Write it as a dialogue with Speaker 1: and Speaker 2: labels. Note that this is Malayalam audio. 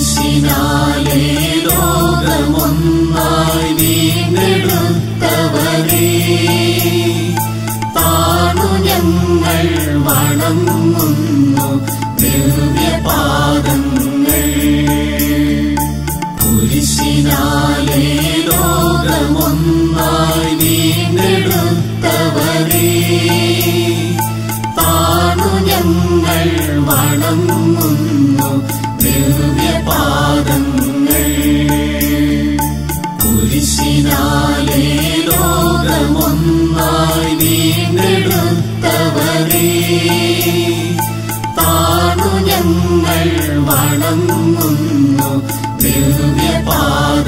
Speaker 1: കുരിശിനാലേ ലോകമൊന്നായി വീണ്ടെടുത്തവരേ താണു ഞങ്ങൾ വണങ്ങുന്നു ദിവ്യപാദങ്ങൾ കുരിശിനാലേ ലോകമൊന്നായി വീണ്ടെടുത്തവരേ താണു ഞങ്ങൾ വണങ്ങുന്നു ദിവ്യപാദങ്ങൾ കുരിശിനാലേ ലോകമൊന്നായി വീണ്ടെടുത്തവരേ താണു ഞങ്ങൾ വണങ്ങുന്നു ദിവ്യപാദങ്ങൾ